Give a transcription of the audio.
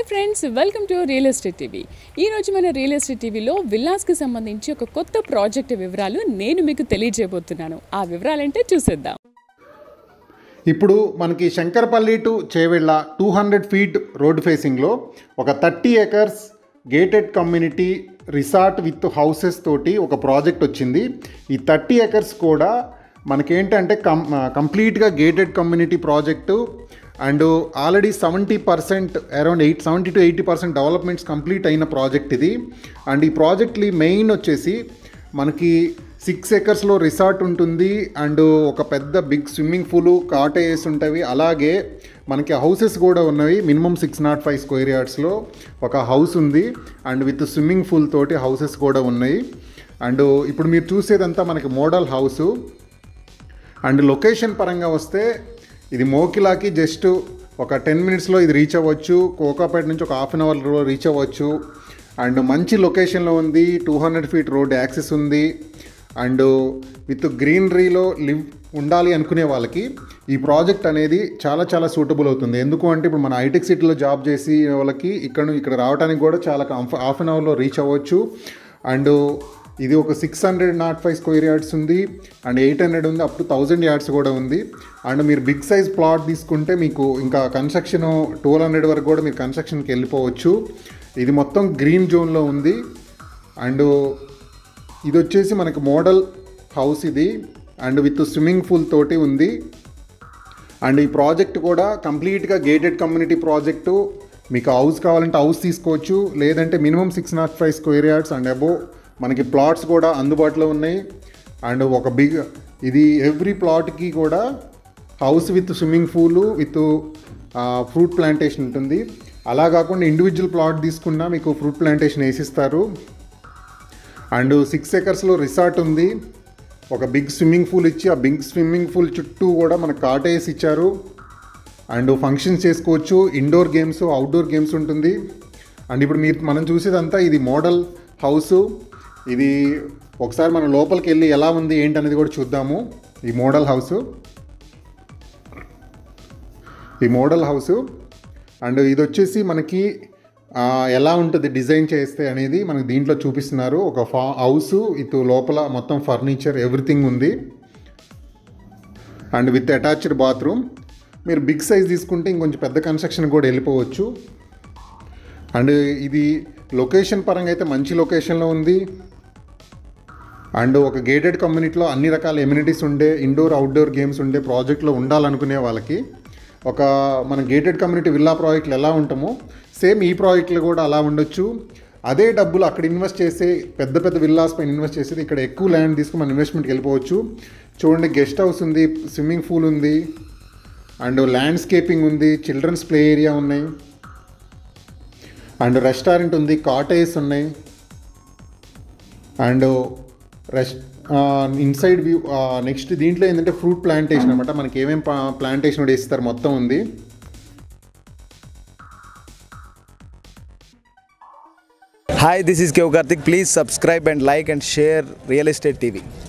Friends welcome to real estate TV ఈ రోజు మన రియల్ ఎస్టేట్ టీవీలో విల్లాస్కి సంబంధించి ఒక కొత్త ప్రాజెక్ట్ వివరాలు నేను మీకు తెలియజేయబోతున్నాను ఆ వివరాలంటే చూసేద్దాం ఇప్పుడు మనకి Shankarpally to Chevella two hundred feet road ఫేసింగ్లో ఒక thirty acres gated community resort with houses తోటి ఒక ప్రాజెక్ట్ వచ్చింది ఈ థర్టీ ఏకర్స్ కూడా మనకేంటంటే కం కంప్లీట్గా gated community project and already seventy percent around eight seventy to eighty percent developments complete అయిన ప్రాజెక్ట్ ఇది అండ్ ఈ ప్రాజెక్ట్లీ మెయిన్ వచ్చేసి మనకి సిక్స్ ఎకర్స్లో రిసార్ట్ ఉంటుంది అండ్ ఒక పెద్ద బిగ్ స్విమ్మింగ్ పూల్ కాటేజెస్ ఉంటాయి అలాగే మనకి హౌసెస్ కూడా ఉన్నవి minimum six nought five square యార్డ్స్లో ఒక హౌస్ ఉంది అండ్ విత్ స్విమ్మింగ్ పూల్ తోటి హౌసెస్ కూడా ఉన్నాయి అండ్ ఇప్పుడు మీరు చూసేదంతా మనకి మోడల్ హౌసు అండ్ లొకేషన్ పరంగా వస్తే ఇది మోకిలాకి జస్ట్ ఒక టెన్ మినిట్స్లో ఇది రీచ్ అవ్వచ్చు కోకాపేట నుంచి ఒక హాఫ్ అన్ అవర్లో రీచ్ అవ్వచ్చు అండ్ మంచి లొకేషన్లో ఉంది two hundred feet road access ఉంది అండ్ విత్ గ్రీనరీలో లివ్ ఉండాలి అనుకునే వాళ్ళకి ఈ ప్రాజెక్ట్ అనేది చాలా చాలా సూటబుల్ అవుతుంది ఎందుకు అంటే ఇప్పుడు మన ఐటెక్ సిటీలో జాబ్ చేసి వాళ్ళకి ఇక్కడ ఇక్కడ రావడానికి కూడా చాలా హాఫ్ అన్ అవర్లో రీచ్ అవ్వచ్చు అండ్ ఇది ఒక six hundred nought five square yards ఉంది అండ్ ఎయిట్ హండ్రెడ్ ఉంది అప్ టు థౌజండ్ యార్డ్స్ కూడా ఉంది అండ్ మీరు బిగ్ సైజ్ ప్లాట్ తీసుకుంటే మీకు ఇంకా కన్స్ట్రక్షన్ ట్వెల్వ్ హండ్రెడ్ వరకు కూడా మీరు కన్స్ట్రక్షన్కి వెళ్ళిపోవచ్చు ఇది మొత్తం గ్రీన్ జోన్లో ఉంది అండ్ ఇది వచ్చేసి మనకి మోడల్ హౌస్ ఇది అండ్ విత్ స్విమ్మింగ్ పూల్ తోటి ఉంది అండ్ ఈ ప్రాజెక్ట్ కూడా కంప్లీట్గా గేటెడ్ కమ్యూనిటీ ప్రాజెక్టు మీకు హౌస్ కావాలంటే హౌస్ తీసుకోవచ్చు లేదంటే minimum six nought five square yards and అబో మనకి ప్లాట్స్ కూడా అందుబాటులో ఉన్నాయి అండ్ ఒక బిగ్ ఇది ఎవ్రీ ప్లాట్కి కూడా house with swimming pool with fruit plantation ఉంటుంది అలా కాకుండా ఇండివిజువల్ ప్లాట్ తీసుకున్నా మీకు ఫ్రూట్ ప్లాంటేషన్ వేసిస్తారు అండ్ సిక్స్ ఎకర్స్లో రిసార్ట్ ఉంది ఒక బిగ్ స్విమ్మింగ్ పూల్ ఇచ్చి ఆ బిగ్ స్విమ్మింగ్ పూల్ చుట్టూ కూడా మనకు కాటేజ్ ఇచ్చారు అండ్ ఫంక్షన్స్ చేసుకోవచ్చు ఇండోర్ గేమ్స్ అవుట్డోర్ గేమ్స్ ఉంటుంది అండ్ ఇప్పుడు మీరు మనం చూసేదంతా ఇది మోడల్ హౌస్ ఇది ఒకసారి మనం లోపలికి వెళ్ళి ఎలా ఉంది ఏంటి అనేది కూడా చూద్దాము ఈ మోడల్ హౌస్ ఈ మోడల్ హౌస్ అండ్ ఇది వచ్చేసి మనకి ఆ, ఎలా ఉంటుంది డిజైన్ చేస్తే అనేది మనకి దీంట్లో చూపిస్తున్నారు ఒక ఫా హౌస్ ఇది లోపల మొత్తం ఫర్నిచర్ ఎవ్రీథింగ్ ఉంది అండ్ విత్ అటాచ్డ్ బాత్రూమ్ మీరు బిగ్ సైజ్ తీసుకుంటే ఇంకొంచెం పెద్ద కన్స్ట్రక్షన్ కూడా వెళ్ళిపోవచ్చు అండ్ ఇది లొకేషన్ పరంగా అయితే మంచి లొకేషన్లో ఉంది అండ్ ఒక గేటెడ్ కమ్యూనిటీలో అన్ని రకాల ఎమ్యూనిటీస్ ఉండే ఇండోర్ అవుట్డోర్ గేమ్స్ ఉండే ప్రాజెక్ట్లో ఉండాలనుకునే వాళ్ళకి ఒక మన గేటెడ్ కమ్యూనిటీ విల్లా ప్రాజెక్టులు ఎలా ఉంటామో సేమ్ ఈ ప్రాజెక్టులు కూడా అలా ఉండొచ్చు అదే డబ్బులు అక్కడ ఇన్వెస్ట్ చేసే పెద్ద పెద్ద విల్లాస్ పైన ఇన్వెస్ట్ చేసేది ఇక్కడ ఎక్కువ ల్యాండ్ తీసుకుని మన ఇన్వెస్ట్మెంట్కి వెళ్ళిపోవచ్చు చూడండి గెస్ట్ హౌస్ ఉంది స్విమ్మింగ్ పూల్ ఉంది అండ్ ల్యాండ్స్కేపింగ్ ఉంది చిల్డ్రన్స్ ప్లే ఏరియా ఉన్నాయి అండ్ రెస్టారెంట్ ఉంది కాటేజెస్ ఉన్నాయి and rest inside view next దీంట్లో ఏంటంటే ఫ్రూట్ ప్లాంటేషన్ అనమాట మనకి ఏమేమి ప్లాంటేషన్ కూడా ఇస్తారు మొత్తం ఉంది Hi, this is Kev Karthik. Please subscribe and like and share Real Estate TV.